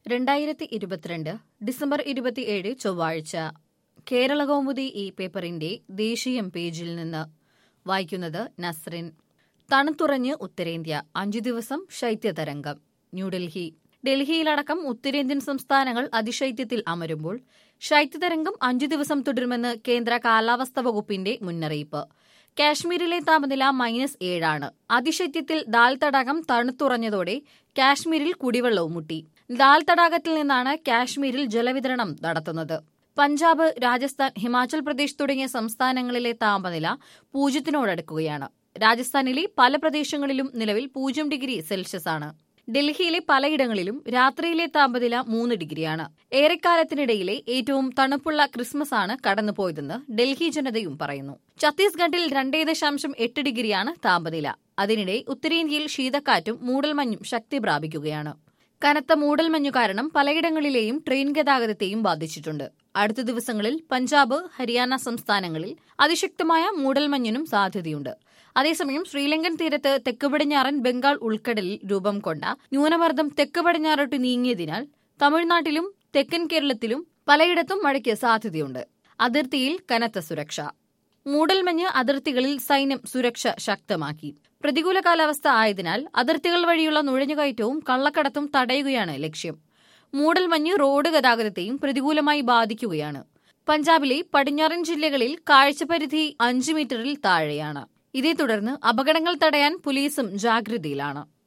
രണ്ടായിരത്തി ഇരുപത്തിരണ്ട് ഡിസംബർ ഇരുപത്തിയേഴ് ചൊവ്വാഴ്ച കേരള കൗമുദി ഈ പേപ്പറിന്റെ ദേശീയം പേജിൽ നിന്ന് വായിക്കുന്നത് നസ്രിൻ തണുത്തുറഞ്ഞ് ഉത്തരേന്ത്യ അഞ്ചു ദിവസം ശൈത്യതരംഗം ന്യൂഡൽഹി ഡൽഹിയിലടക്കം ഉത്തരേന്ത്യൻ സംസ്ഥാനങ്ങൾ അതിശൈത്യത്തിൽ അമരുമ്പോൾ ശൈത്യതരംഗം അഞ്ചു ദിവസം തുടരുമെന്ന് കേന്ദ്ര കാലാവസ്ഥാ വകുപ്പിന്റെ മുന്നറിയിപ്പ് കാശ്മീരിലെ താപനില മൈനസ് ഏഴാണ് അതിശൈത്യത്തിൽ ദാൽ തടാകം തണുത്തുറഞ്ഞതോടെ കാശ്മീരിൽ കുടിവെള്ളവും മുട്ടി ദാൽ തടാകത്തിൽ നിന്നാണ് കാശ്മീരിൽ ജലവിതരണം നടത്തുന്നത് പഞ്ചാബ് രാജസ്ഥാൻ ഹിമാചൽ പ്രദേശ് തുടങ്ങിയ സംസ്ഥാനങ്ങളിലെ താപനില പൂജ്യത്തിനോടടുക്കുകയാണ് രാജസ്ഥാനിലെ പല പ്രദേശങ്ങളിലും നിലവിൽ പൂജ്യം ഡിഗ്രി സെൽഷ്യസ് ആണ് ഡൽഹിയിലെ പലയിടങ്ങളിലും രാത്രിയിലെ താപനില മൂന്ന് ഡിഗ്രിയാണ് ഏറെക്കാലത്തിനിടയിലെ ഏറ്റവും തണുപ്പുള്ള ക്രിസ്മസ് ആണ് കടന്നുപോയതെന്ന് ഡൽഹി ജനതയും പറയുന്നു ഛത്തീസ്ഗഡിൽ രണ്ടേ ദശാംശം എട്ട് ഡിഗ്രിയാണ് താപനില അതിനിടെ ഉത്തരേന്ത്യയിൽ ശീതക്കാറ്റും മൂടൽമഞ്ഞും ശക്തി പ്രാപിക്കുകയാണ് കനത്ത മൂടൽമഞ്ഞു കാരണം പലയിടങ്ങളിലെയും ട്രെയിൻ ഗതാഗതത്തെയും ബാധിച്ചിട്ടുണ്ട് അടുത്ത ദിവസങ്ങളിൽ പഞ്ചാബ് ഹരിയാന സംസ്ഥാനങ്ങളിൽ അതിശക്തമായ മൂടൽമഞ്ഞിനും സാധ്യതയുണ്ട് അതേസമയം ശ്രീലങ്കൻ തീരത്ത് തെക്ക് പടിഞ്ഞാറൻ ബംഗാൾ ഉൾക്കടലിൽ രൂപം കൊണ്ട ന്യൂനമർദ്ദം തെക്ക് പടിഞ്ഞാറോട്ട് നീങ്ങിയതിനാൽ തമിഴ്നാട്ടിലും തെക്കൻ കേരളത്തിലും പലയിടത്തും മഴയ്ക്ക് സാധ്യതയുണ്ട് അതിർത്തിയിൽ കനത്ത സുരക്ഷ മൂടൽമഞ്ഞ് അതിർത്തികളിൽ സൈന്യം സുരക്ഷ ശക്തമാക്കി പ്രതികൂല കാലാവസ്ഥ ആയതിനാൽ അതിർത്തികൾ വഴിയുള്ള നുഴഞ്ഞുകയറ്റവും കള്ളക്കടത്തും തടയുകയാണ് ലക്ഷ്യം മൂടൽമഞ്ഞ് റോഡ് ഗതാഗതത്തെയും പ്രതികൂലമായി ബാധിക്കുകയാണ് പഞ്ചാബിലെ പടിഞ്ഞാറൻ ജില്ലകളിൽ കാഴ്ചപരിധി അഞ്ച് മീറ്ററിൽ താഴെയാണ് ഇതേ തുടർന്ന് അപകടങ്ങൾ തടയാൻ പോലീസും ജാഗ്രതയിലാണ്